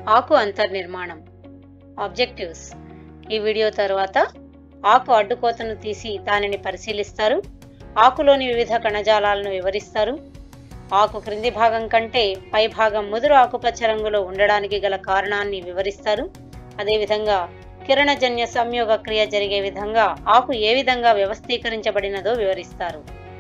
ఆకు అంతర్నిర్మాణం ఆబ్జెక్టివ్స్ ఈ వీడియో తర్వాత ఆకు అడ్డుకోతను తీసి దానిని పరిశీలిస్తారు ఆకులోని వివిధ కణజాలాలను వివరిస్తారు ఆకు క్రింది భాగం కంటే పై భాగం ముదురు ఆకుపచ్చ రంగులో ఉండడానికి గల కారణాన్ని వివరిస్తారు అదేవిధంగా కిరణజన్య సంయోగ క్రియ జరిగే విధంగా ఆకు ఏ విధంగా వ్యవస్థీకరించబడినదో వివరిస్తారు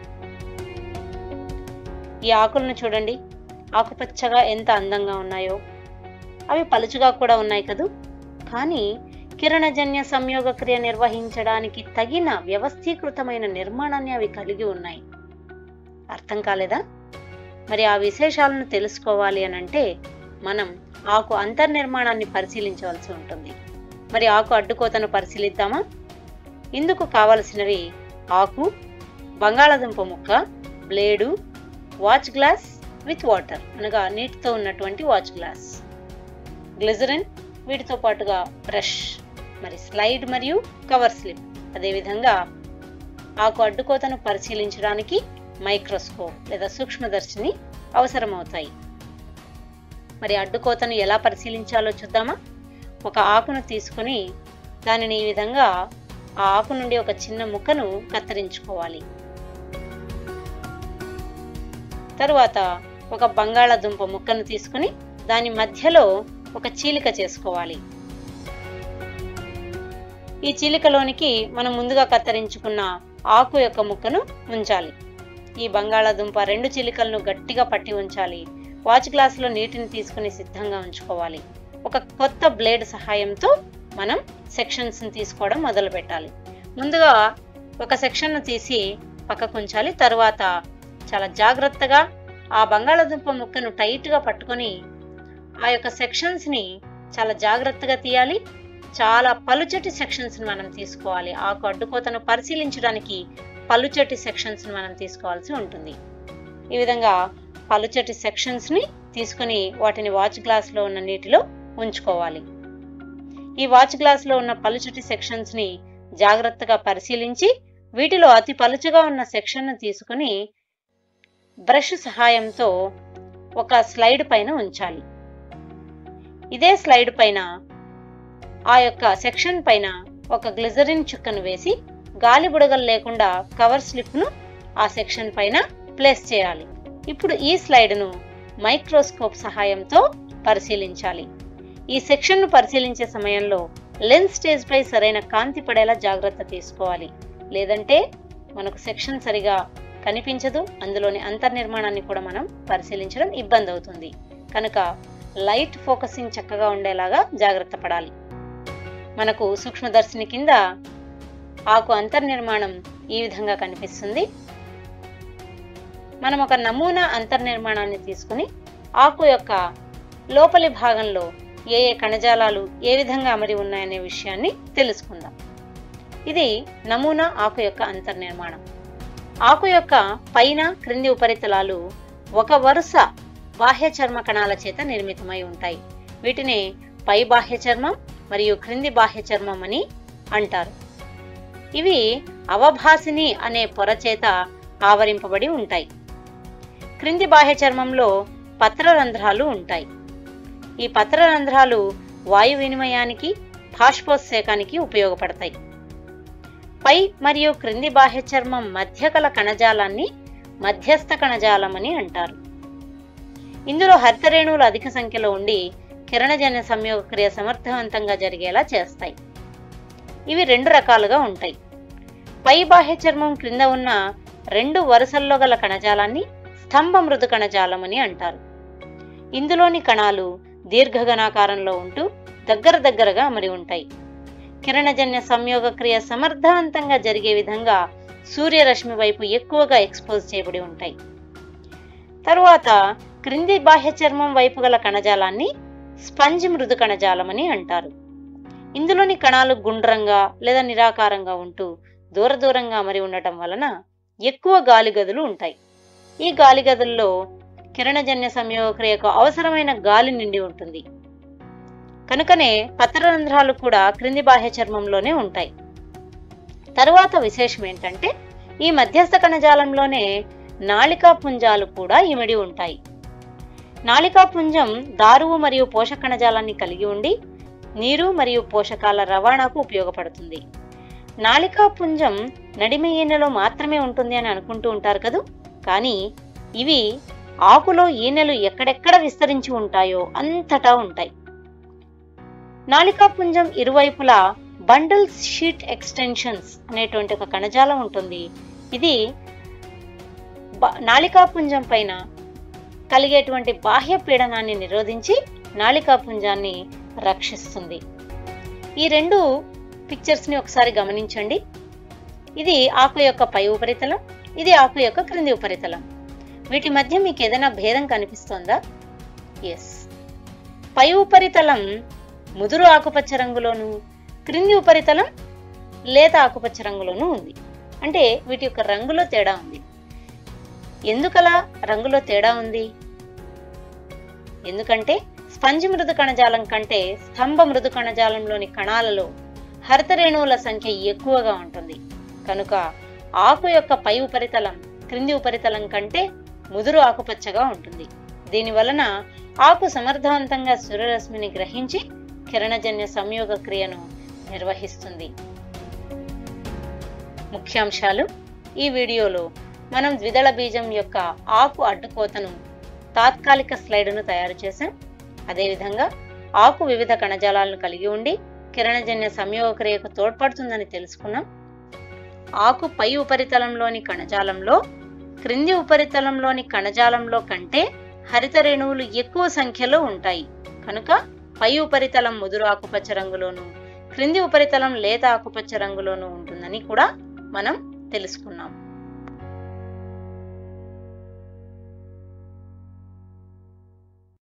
ఈ ఆకులను చూడండి ఆకుపచ్చగా ఎంత అందంగా ఉన్నాయో అవి పలుచుగా కూడా ఉన్నాయి కదూ కానీ కిరణజన్య సంయోగ క్రియ నిర్వహించడానికి తగిన వ్యవస్థీకృతమైన నిర్మాణాన్ని అవి కలిగి ఉన్నాయి అర్థం కాలేదా మరి ఆ విశేషాలను తెలుసుకోవాలి అని అంటే మనం ఆకు అంతర్నిర్మాణాన్ని పరిశీలించవలసి ఉంటుంది మరి ఆకు అడ్డుకోతను పరిశీలిద్దామా ఇందుకు కావలసినవి ఆకు బంగాళాదుంప ముక్క blade watch glass with water అనగా నీటితో ఉన్నటువంటి వాచ్ గ్లాస్ గ్లిజరిన్ వీటితో పాటుగా బ్రష్ మరి స్లైడ్ మరియు కవర్ స్లిప్ అదేవిధంగా ఆకు అడ్డుకోతను పరిశీలించడానికి మైక్రోస్కోప్ లేదా సూక్ష్మదర్శిని అవసరమవుతాయి మరి అడ్డుకోతను ఎలా పరిశీలించాలో చూద్దామా ఒక ఆకును తీసుకుని దానిని ఈ విధంగా ఆ ఆకు నుండి ఒక చిన్న ముక్కను కత్తిరించుకోవాలి తరువాత ఒక బంగాళాదుంప ముక్కను తీసుకుని దాని మధ్యలో ఒక చీలిక చేసుకోవాలి ఈ చీలికలోనికి మనం ముందుగా కత్తిరించుకున్న ఆకు యొక్క ముక్కను ఉంచాలి ఈ బంగాళాదుంప రెండు చిలికలను గట్టిగా పట్టి ఉంచాలి వాచ్ గ్లాసులో నీటిని తీసుకుని సిద్ధంగా ఉంచుకోవాలి ఒక కొత్త బ్లేడ్ సహాయంతో మనం సెక్షన్స్ తీసుకోవడం మొదలు పెట్టాలి ముందుగా ఒక సెక్షన్ను తీసి పక్కకు ఉంచాలి తరువాత చాలా జాగ్రత్తగా ఆ బంగాళాదుంప ముక్కను టైట్గా పట్టుకొని ఆ యొక్క సెక్షన్స్ని చాలా జాగ్రత్తగా తీయాలి చాలా పలుచటి సెక్షన్స్ని మనం తీసుకోవాలి ఆకు అడ్డుకోతను పరిశీలించడానికి పలుచటి సెక్షన్స్ని మనం తీసుకోవాల్సి ఉంటుంది ఈ విధంగా పలుచటి సెక్షన్స్ని తీసుకుని వాటిని వాచ్ గ్లాస్లో ఉన్న నీటిలో ఉంచుకోవాలి ఈ వాచ్ గ్లాస్లో ఉన్న పలుచటి సెక్షన్స్ని జాగ్రత్తగా పరిశీలించి వీటిలో అతి పలుచగా ఉన్న సెక్షన్ను తీసుకుని బ్రష్ సహాయంతో ఒక స్లైడ్ పైన ఉంచాలి ఇదే స్లైడ్ పైన ఆ యొక్క సెక్షన్ పైన ఒక గ్లిజరిన్ చుక్కను వేసి గాలి బుడగలు లేకుండా కవర్ స్లిప్ను ఆ సెక్షన్ పైన ప్లేస్ చేయాలి ఇప్పుడు ఈ స్లైడ్ను మైక్రోస్కోప్ సహాయంతో పరిశీలించాలి ఈ సెక్షన్ను పరిశీలించే సమయంలో లెన్స్ స్టేజ్ పై సరైన కాంతి పడేలా జాగ్రత్త తీసుకోవాలి లేదంటే మనకు సెక్షన్ సరిగా కనిపించదు అందులోని అంతర్నిర్మాణాన్ని కూడా మనం పరిశీలించడం ఇబ్బంది అవుతుంది కనుక లైట్ ఫోకసింగ్ చక్కగా ఉండేలాగా జాగ్రత్త పడాలి మనకు సూక్ష్మదర్శిని కింద ఆకు అంతర్నిర్మాణం ఈ విధంగా కనిపిస్తుంది మనం ఒక నమూనా అంతర్నిర్మాణాన్ని తీసుకుని ఆకు యొక్క లోపలి భాగంలో ఏ ఏ కణజాలాలు ఏ విధంగా అమరి ఉన్నాయనే విషయాన్ని తెలుసుకుందాం ఇది నమూనా ఆకు యొక్క అంతర్నిర్మాణం ఆకు యొక్క పైన క్రింది ఉపరితలాలు ఒక వరుస బాహ్య చర్మ కణాల చేత నిర్మితమై ఉంటాయి వీటిని పై బాహ్య చర్మం మరియు క్రింది బాహ్య చర్మం అని అంటారు ఇవి అవభాసిని అనే పొర చేత ఆవరింపబడి ఉంటాయి క్రింది బాహ్య చర్మంలో పత్రరంధ్రాలు ఉంటాయి ఈ పత్రరంధ్రాలు వాయు వినిమయానికి బాష్పోత్సేకానికి ఉపయోగపడతాయి పై మరియు క్రింది బాహ్య చర్మం మధ్య కల కణజాలాన్ని మధ్యస్థ కణజాలం అని అంటారు ఇందులో హరితరేణువులు అధిక సంఖ్యలో ఉండి కిరణజన్య సంయోగ క్రియ సమర్థవంతంగా జరిగేలా చేస్తాయి ఇవి రెండు రకాలుగా ఉంటాయి పై బాహ్య చర్మం క్రింద ఉన్న రెండు వరుసల్లో గల కణజాలాన్ని స్తంభ మృదు కణజాలం అని అంటారు ఇందులోని కణాలు దీర్ఘగణాకారంలో ఉంటూ దగ్గర దగ్గరగా అమరి ఉంటాయి కిరణజన్య సంయోగ క్రియ సమర్థవంతంగా జరిగే విధంగా సూర్యరశ్మి వైపు ఎక్కువగా ఎక్స్పోజ్ చేయబడి ఉంటాయి తరువాత క్రింది బాహ్య చర్మం వైపు గల కణజాలాన్ని స్పంజ్ మృదు కణజాలం అని అంటారు ఇందులోని కణాలు గుండ్రంగా లేదా నిరాకారంగా ఉంటూ దూర దూరంగా అమరి ఉండటం వలన ఎక్కువ గాలి గదులు ఉంటాయి ఈ గాలి గదుల్లో కిరణజన్య సంయోగ క్రియకు అవసరమైన గాలి నిండి ఉంటుంది కనుకనే పత్రరంధ్రాలు కూడా క్రింది బాహ్య చర్మంలోనే ఉంటాయి తరువాత విశేషం ఏంటంటే ఈ మధ్యస్థ కణజాలంలోనే నాళికా పుంజాలు కూడా ఇమిడి ఉంటాయి నాళికాపుంజం దారువు మరియు పోషక కణజాలాన్ని కలిగి ఉండి నీరు మరియు పోషకాల రవాణాకు ఉపయోగపడుతుంది నాళికాపుంజం నడిమి ఈనెలో మాత్రమే ఉంటుంది అని అనుకుంటూ ఉంటారు కదూ కానీ ఇవి ఆకులో ఈనెలు ఎక్కడెక్కడ విస్తరించి ఉంటాయో అంతటా ఉంటాయి నాళికాపుంజం ఇరువైపులా బండల్ షీట్ ఎక్స్టెన్షన్స్ అనేటువంటి ఒక కణజాలం ఉంటుంది ఇది బ- నాళికాపుంజం పైన కలిగేటువంటి బాహ్య పీడనాన్ని నిరోధించి నాళికాపుంజాన్ని రక్షిస్తుంది ఈ రెండు పిక్చర్స్ ని ఒకసారి గమనించండి ఇది ఆకు యొక్క పై ఉపరితలం ఇది ఆకు యొక్క క్రింది ఉపరితలం వీటి మధ్య మీకు ఏదైనా భేదం కనిపిస్తోందా ఎస్ పై ఉపరితలం ముదురు ఆకుపచ్చ రంగులోను క్రింది ఉపరితలం లేత ఆకుపచ్చ రంగులోనూ ఉంది అంటే వీటి యొక్క రంగులో తేడా ఉంది ఎందుకలా రంగులో తేడా ఉంది ఎందుకంటే స్పంజ్ మృదు కణజాలం కంటే స్తంభ మృదు కణజాలంలోని కణాలలో హరిత రేణువుల సంఖ్య ఎక్కువగా ఉంటుంది కనుక ఆకు యొక్క పై ఉపరితలం క్రింది ఉపరితలం కంటే ముదురు ఆకుపచ్చగా ఉంటుంది దీని వలన ఆకు సమర్థవంతంగా సూర్యరశ్మిని గ్రహించి కిరణజన్య సంయోగ క్రియను నిర్వహిస్తుంది ముఖ్యాంశాలు ఈ వీడియోలో మనం ద్విదళ బీజం యొక్క ఆకు అడ్డుకోతను తాత్కాలిక స్లైడ్ను తయారు చేశాం అదేవిధంగా ఆకు వివిధ కణజాలాలను కలిగి ఉండి కిరణజన్య సంయోగ క్రియకు తోడ్పడుతుందని తెలుసుకున్నాం ఆకు పై ఉపరితలంలోని కణజాలంలో క్రింది ఉపరితలంలోని కణజాలంలో కంటే హరిత రేణువులు ఎక్కువ సంఖ్యలో ఉంటాయి కనుక పై ఉపరితలం ముదురు ఆకుపచ్చ రంగులోను క్రింది ఉపరితలం లేత ఆకుపచ్చ రంగులోను ఉంటుందని కూడా మనం తెలుసుకున్నాం